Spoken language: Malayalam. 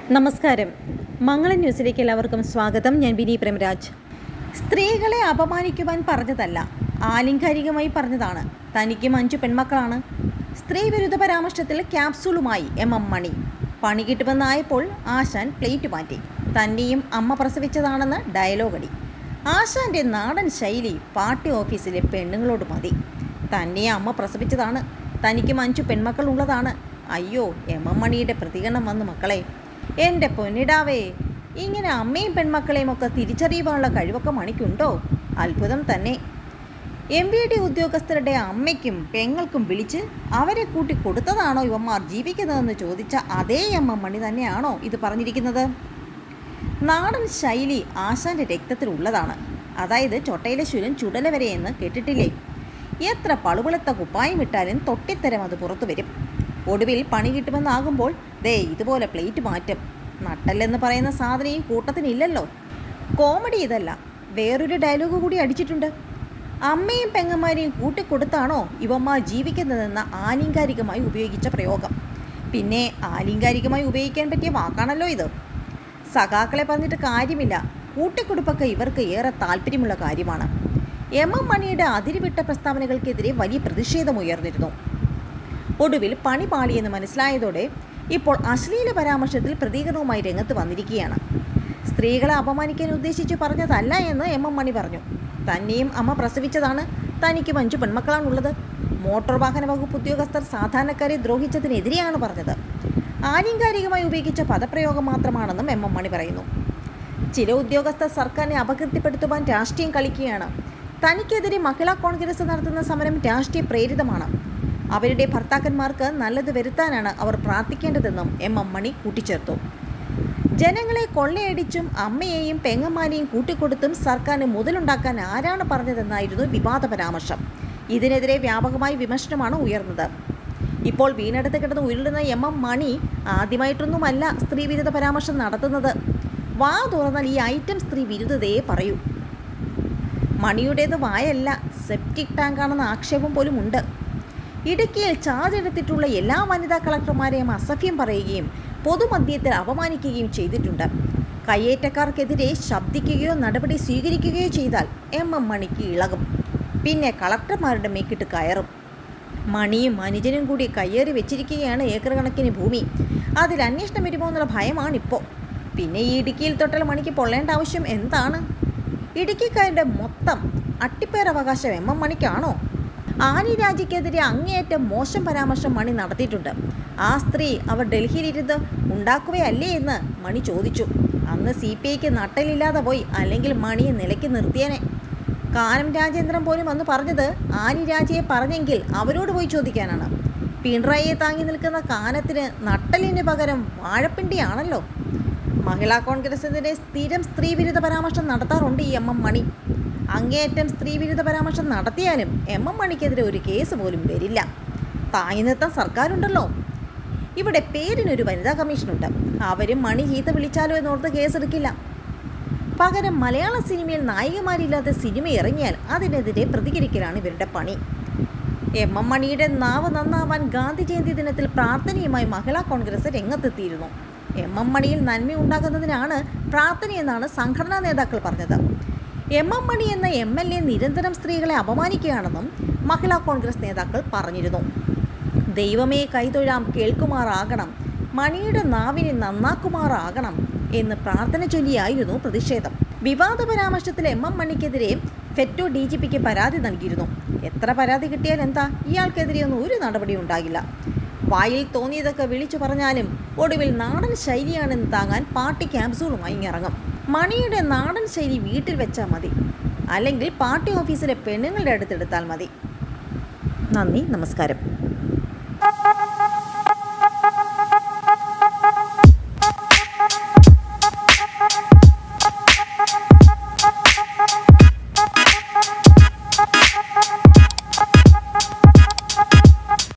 നമസ്കാരം മംഗള ന്യൂസിലേക്ക് എല്ലാവർക്കും സ്വാഗതം ഞാൻ ബിനി പ്രേമരാജ് സ്ത്രീകളെ അപമാനിക്കുവാൻ പറഞ്ഞതല്ല ആലിംഗാരികമായി പറഞ്ഞതാണ് തനിക്കും അഞ്ചു പെൺമക്കളാണ് സ്ത്രീ വിരുദ്ധ പരാമർശത്തിൽ ക്യാപ്സൂളുമായി എം എം മണി പണി കിട്ടുമെന്നായപ്പോൾ ആശാൻ പ്ലേറ്റ് മാറ്റി തന്നെയും അമ്മ പ്രസവിച്ചതാണെന്ന് ഡയലോഗടി ആശാന്റെ നാടൻ ശൈലി പാർട്ടി ഓഫീസിലെ പെണ്ണുങ്ങളോട് മതി തന്നെ അമ്മ പ്രസവിച്ചതാണ് തനിക്കും അഞ്ചു പെൺമക്കൾ ഉള്ളതാണ് അയ്യോ എം എം മണിയുടെ പ്രതികരണം വന്നു മക്കളെ എൻ്റെ പൊന്നിടാവേ ഇങ്ങനെ അമ്മയും പെൺമക്കളെയും ഒക്കെ തിരിച്ചറിയുവാനുള്ള കഴിവൊക്കെ മണിക്കുണ്ടോ അത്ഭുതം തന്നെ എം വി ഡി ഉദ്യോഗസ്ഥരുടെ അമ്മയ്ക്കും പെങ്ങൾക്കും വിളിച്ച് അവരെ കൂട്ടി കൊടുത്തതാണോ ഇവന്മാർ ജീവിക്കുന്നതെന്ന് ചോദിച്ച അതേ എം എം മണി തന്നെയാണോ ഇത് പറഞ്ഞിരിക്കുന്നത് നാടൻ ശൈലി ആശാന്റെ രക്തത്തിലുള്ളതാണ് അതായത് ചൊട്ടയിലെ ശുരൻ ചുടല വരെയെന്ന് കേട്ടിട്ടില്ലേ എത്ര പളുവിളത്ത കുപ്പായം ഇട്ടാലും തൊട്ടിത്തരം അത് പുറത്തു വരും ഒടുവിൽ പണി കിട്ടുമെന്നാകുമ്പോൾ ദേ ഇതുപോലെ പ്ലേറ്റ് മാറ്റും നട്ടല്ലെന്ന് പറയുന്ന സാധനം ഈ കൂട്ടത്തിനില്ലല്ലോ കോമഡി ഇതല്ല വേറൊരു ഡയലോഗ് കൂടി അടിച്ചിട്ടുണ്ട് അമ്മയും പെങ്ങന്മാരെയും കൂട്ടിക്കൊടുത്താണോ ഇവന്മാർ ജീവിക്കുന്നതെന്ന ആലിംഗാരികമായി ഉപയോഗിച്ച പ്രയോഗം പിന്നെ ആലിംഗാരികമായി ഉപയോഗിക്കാൻ പറ്റിയ വാക്കാണല്ലോ ഇത് സഖാക്കളെ പറഞ്ഞിട്ട് കാര്യമില്ല കൂട്ടിക്കൊടുപ്പൊക്കെ ഇവർക്ക് ഏറെ താല്പര്യമുള്ള കാര്യമാണ് എം എം മണിയുടെ അതിരുവിട്ട പ്രസ്താവനകൾക്കെതിരെ വലിയ പ്രതിഷേധമുയർന്നിരുന്നു ഒടുവിൽ പണി പാളിയെന്ന് മനസ്സിലായതോടെ ഇപ്പോൾ അശ്ലീല പരാമർശത്തിൽ പ്രതികരണവുമായി രംഗത്ത് വന്നിരിക്കുകയാണ് സ്ത്രീകളെ അപമാനിക്കാൻ ഉദ്ദേശിച്ച് പറഞ്ഞതല്ല എന്ന് എം എം മണി പറഞ്ഞു തന്നെയും അമ്മ പ്രസവിച്ചതാണ് തനിക്കും അഞ്ചു പെൺമക്കളാണുള്ളത് മോട്ടോർ വാഹന വകുപ്പ് ഉദ്യോഗസ്ഥർ സാധാരണക്കാരെ ദ്രോഹിച്ചതിനെതിരെയാണ് പറഞ്ഞത് ആലിംഗാരികമായി ഉപയോഗിച്ച പദപ്രയോഗം മാത്രമാണെന്നും എം എം മണി പറയുന്നു ചില ഉദ്യോഗസ്ഥർ സർക്കാരിനെ അപകീർത്തിപ്പെടുത്തുവാൻ രാഷ്ട്രീയം കളിക്കുകയാണ് തനിക്കെതിരെ മഹിളാ കോൺഗ്രസ് നടത്തുന്ന സമരം രാഷ്ട്രീയ പ്രേരിതമാണ് അവരുടെ ഭർത്താക്കന്മാർക്ക് നല്ലത് വരുത്താനാണ് അവർ പ്രാർത്ഥിക്കേണ്ടതെന്നും എം എം മണി കൂട്ടിച്ചേർത്തു ജനങ്ങളെ കൊള്ളയടിച്ചും അമ്മയെയും പെങ്ങന്മാരെയും കൂട്ടിക്കൊടുത്തും സർക്കാരിന് മുതലുണ്ടാക്കാൻ ആരാണ് പറഞ്ഞതെന്നായിരുന്നു വിവാദ പരാമർശം ഇതിനെതിരെ വ്യാപകമായ വിമർശനമാണ് ഉയർന്നത് ഇപ്പോൾ വീണെടുത്ത് കിടന്ന് ഉരുളുന്ന എം എം മണി ആദ്യമായിട്ടൊന്നുമല്ല സ്ത്രീവിരുദ്ധ പരാമർശം നടത്തുന്നത് വാ തുറന്നാൽ ഈ ഐറ്റം സ്ത്രീ വിരുദ്ധതയെ പറയൂ മണിയുടേത് വായല്ല സെപ്റ്റിക് ടാങ്കാണെന്ന ആക്ഷേപം പോലും ഉണ്ട് ഇടുക്കിയിൽ ചാർജ് എടുത്തിട്ടുള്ള എല്ലാ വനിതാ കളക്ടർമാരെയും അസഭ്യം പറയുകയും പൊതുമധ്യത്തിൽ അപമാനിക്കുകയും ചെയ്തിട്ടുണ്ട് കയ്യേറ്റക്കാർക്കെതിരെ ശബ്ദിക്കുകയോ നടപടി സ്വീകരിക്കുകയോ ചെയ്താൽ എം എം മണിക്ക് ഇളകും പിന്നെ കളക്ടർമാരുടെ മേക്കിട്ട് കയറും മണിയും അനുജനും കൂടി കയ്യേറി വെച്ചിരിക്കുകയാണ് ഏക്കർ കണക്കിന് ഭൂമി അതിൽ അന്വേഷണം വരുമോ എന്നുള്ള ഭയമാണിപ്പോൾ പിന്നെ ഈ ഇടുക്കിയിൽ തൊട്ടൽ മണിക്ക് പൊള്ളേണ്ട ആവശ്യം എന്താണ് ഇടുക്കിക്കാരുടെ മൊത്തം അട്ടിപ്പേരവകാശം എം എം മണിക്കാണോ ആനി രാജിക്കെതിരെ അങ്ങേയറ്റം മോശം പരാമർശം മണി നടത്തിയിട്ടുണ്ട് ആ സ്ത്രീ അവർ ഡൽഹിയിലിരുന്ന് ഉണ്ടാക്കുകയല്ലേ എന്ന് മണി ചോദിച്ചു അന്ന് സി പി ഐക്ക് നട്ടലില്ലാതെ പോയി അല്ലെങ്കിൽ മണിയെ നിലയ്ക്ക് നിർത്തിയേനെ കാനം രാജേന്ദ്രൻ പോലും അന്ന് പറഞ്ഞത് ആനി രാജയെ പറഞ്ഞെങ്കിൽ അവരോട് പോയി ചോദിക്കാനാണ് പിണറായിയെ താങ്ങി നിൽക്കുന്ന കാനത്തിന് നട്ടലിന് പകരം വാഴപ്പിണ്ടിയാണല്ലോ മഹിളാ കോൺഗ്രസിനെതിരെ സ്ഥിരം സ്ത്രീവിരുദ്ധ പരാമർശം നടത്താറുണ്ട് ഈ എം എം മണി അങ്ങേയറ്റം സ്ത്രീവിരുദ്ധ പരാമർശം നടത്തിയാലും എം എം മണിക്കെതിരെ ഒരു കേസ് പോലും വരില്ല താങ്ങി നിർത്താൻ സർക്കാരുണ്ടല്ലോ ഇവിടെ പേരിനൊരു വനിതാ കമ്മീഷനുണ്ട് അവരും മണി ചീത്ത വിളിച്ചാലോ എന്നോർത്ത് കേസെടുക്കില്ല പകരം മലയാള സിനിമയിൽ നായികമാരില്ലാത്ത സിനിമ ഇറങ്ങിയാൽ അതിനെതിരെ പ്രതികരിക്കലാണ് ഇവരുടെ പണി എം എം മണിയുടെ നാവ് നന്നാവാൻ ഗാന്ധി ജയന്തി ദിനത്തിൽ പ്രാർത്ഥനയുമായി മഹിളാ കോൺഗ്രസ് രംഗത്തെത്തിയിരുന്നു എം എം മണിയിൽ നന്മയുണ്ടാകുന്നതിനാണ് പ്രാർത്ഥനയെന്നാണ് സംഘടനാ നേതാക്കൾ പറഞ്ഞത് എം എം മണി എന്ന എം എൽ എ നിരന്തരം സ്ത്രീകളെ അപമാനിക്കുകയാണെന്നും മഹിളാ കോൺഗ്രസ് നേതാക്കൾ പറഞ്ഞിരുന്നു ദൈവമേ കൈതൊഴാം കേൾക്കുമാറാകണം മണിയുടെ നാവിനെ നന്നാക്കുമാറാകണം എന്ന് പ്രാർത്ഥന ചൊല്ലിയായിരുന്നു പ്രതിഷേധം വിവാദ പരാമർശത്തിൽ എം എം മണിക്കെതിരെ ഫെറ്റോ ഡി ജി പിക്ക് പരാതി നൽകിയിരുന്നു എത്ര പരാതി കിട്ടിയാൽ എന്താ ഇയാൾക്കെതിരെയൊന്നും ഒരു നടപടി ഉണ്ടാകില്ല വായിൽ തോന്നിയതൊക്കെ വിളിച്ചു പറഞ്ഞാലും ഒടുവിൽ നാടൻ ശൈലിയാണെന്ന് താങ്ങാൻ പാർട്ടി ക്യാപ്സൂളുമായി ഇറങ്ങും മണിയുടെ നാടൻ ശൈലി വീട്ടിൽ വെച്ചാൽ മതി അല്ലെങ്കിൽ പാർട്ടി ഓഫീസിലെ പെണ്ണുങ്ങളുടെ അടുത്തെടുത്താൽ മതി നന്ദി നമസ്കാരം